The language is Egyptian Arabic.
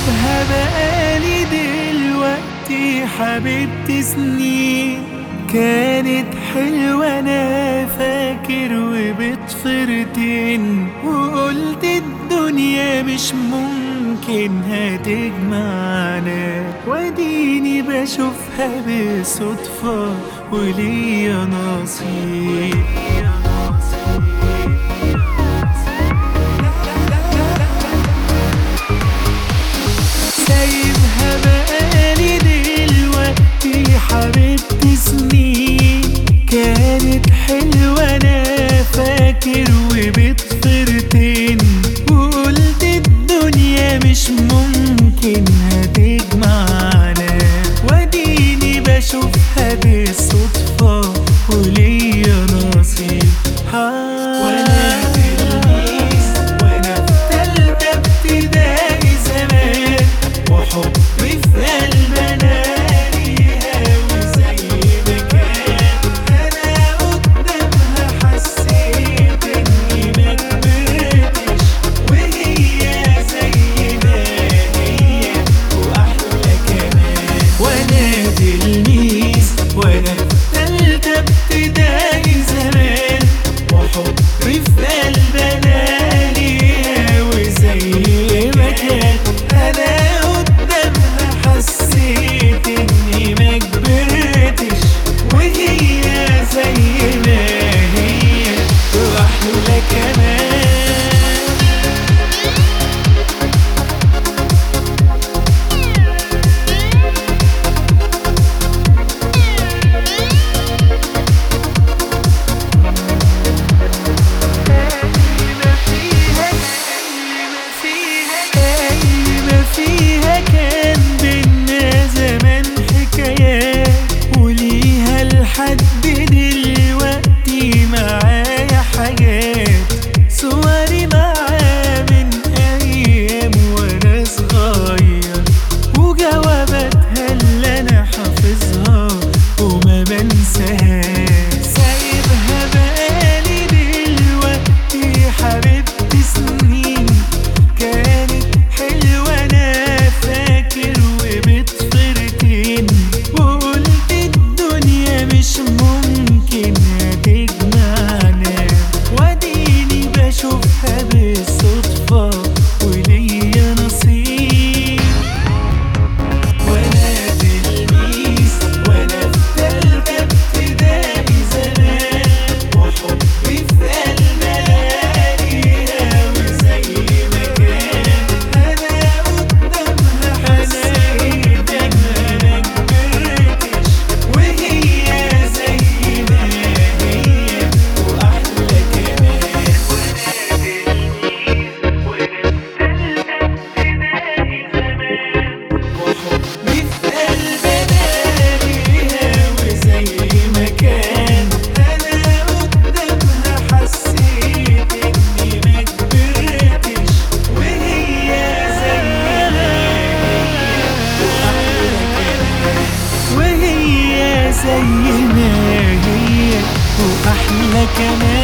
سايبها بقالي دلوقتي حبيبتي سنين كانت حلوة أنا فاكر وبتفرتين وقلت الدنيا مش ممكن هتجمعنا واديني بشوفها بالصدفة وليا نصيب سايبها بقالي دلوقتي حبيبتي سنين كانت حلوة أنا فاكر وبتفرتين وقلت الدنيا مش ممكن هتجمعنا واديني بشوفها بالصدفة وليا نصيب وانا تلميذ وانا في تالتة ابتدائي زمان وحبي في قلبنا ليها وزي ما كان انا قدامها حسيت اني ما كبرتش وهي زي ما هي واحلى كمان وانا تلميذ وانا في تالتة ابتدائي زمان وحبي في قلبنا ليها وزي ما كان انا قدامها حسيت اني ما كبرتش وهي زي ما هي واحلى كمان ما فيها كان بينا زمان حكايات وليها لحد دلوقتي معايا حاجات صوري معاه من ايام وانا صغير وجواباتها اللي انا حافظها وما بنساهاش سايبها بقالي دلوقتي حبيبتي سنين كانت حلوة أنا فاكر وبتفرتين وقلت الدنيا مش ممكن هتجمعنا واديني بشوفها بالصدفة وليا نصيب وانا تلميذ وانا في تالتة ابتدائي زمان وحبي في قلبنا ليها وزي ما كان انا قدامها حسيت ان انا كبرتش وهي زي ما هي واحلى كمان وانا تلميذ وانا في تالتة ابتدائي زمان وحبي في قلبنا ليها وزي ما كان انا قدامها حسيت اني ما كبرتش وهي زي ما هي وهي زي ما هي واحلى كمان